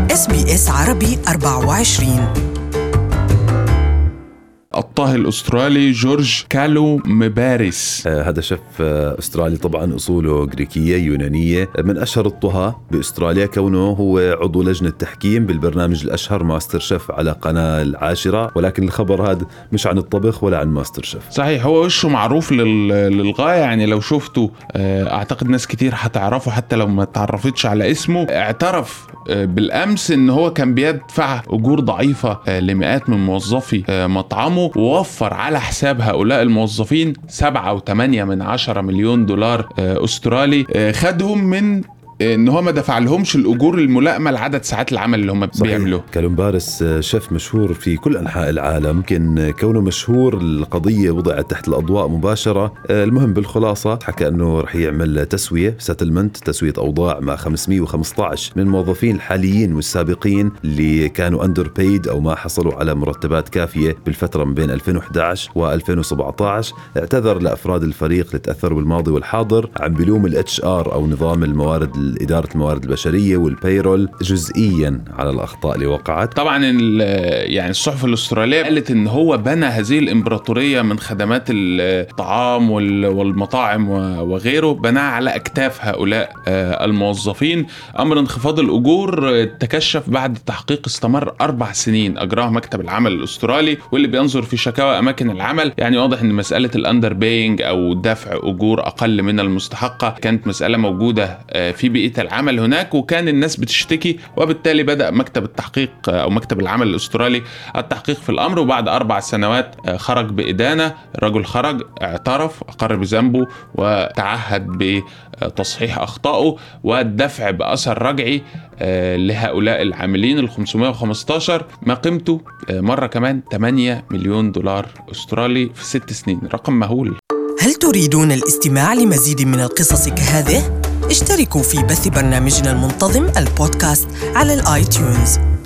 اس بي اس عربي 24 الطاهي الاسترالي جورج كالو مبارس آه، هذا شيف آه، استرالي طبعا اصوله جريكيه يونانيه من اشهر الطهاة باستراليا كونه هو عضو لجنه تحكيم بالبرنامج الاشهر ماستر شيف على قناه العاشره ولكن الخبر هذا مش عن الطبخ ولا عن ماستر شيف صحيح هو وشه معروف للغايه يعني لو شفته آه، اعتقد ناس كتير هتعرفه حتى لو ما تعرفتش على اسمه اعترف بالامس ان هو كان بيدفع اجور ضعيفه لمئات من موظفي مطعمه ووفر على حساب هؤلاء الموظفين 7.8 من 10 مليون دولار آه، استرالي آه، خدهم من ان هو ما دفع لهمش الاجور الملائمه لعدد ساعات العمل اللي هم بيعملوه كالومبارس شيف مشهور في كل انحاء العالم يمكن كونه مشهور القضيه وضعت تحت الاضواء مباشره المهم بالخلاصه حكى انه رح يعمل تسويه سيتلمنت تسويه اوضاع مع 515 من الموظفين الحاليين والسابقين اللي كانوا اندر بيد او ما حصلوا على مرتبات كافيه بالفتره من بين 2011 و2017 اعتذر لافراد الفريق اللي تاثروا بالماضي والحاضر عم بلوم الاتش ار او نظام الموارد إدارة الموارد البشرية والبيرول جزئيا على الأخطاء اللي وقعت طبعا يعني الصحف الأسترالية قالت إن هو بنى هذه الإمبراطورية من خدمات الطعام والمطاعم وغيره بناها على أكتاف هؤلاء آه، الموظفين أمر انخفاض الأجور تكشف بعد تحقيق استمر أربع سنين أجراه مكتب العمل الأسترالي واللي بينظر في شكاوى أماكن العمل يعني واضح إن مسألة الأندر بينج أو دفع أجور أقل من المستحقة كانت مسألة موجودة آه، في بيئه العمل هناك وكان الناس بتشتكي وبالتالي بدا مكتب التحقيق او مكتب العمل الاسترالي التحقيق في الامر وبعد اربع سنوات آه، خرج بادانه الرجل خرج اعترف اقر بذنبه وتعهد بتصحيح اخطائه والدفع باثر رجعي آه، لهؤلاء العاملين ال 515 ما قيمته آه، مره كمان 8 مليون دولار استرالي في ست سنين رقم مهول هل تريدون الاستماع لمزيد من القصص كهذه؟ اشتركوا في بث برنامجنا المنتظم البودكاست على الاي تيونز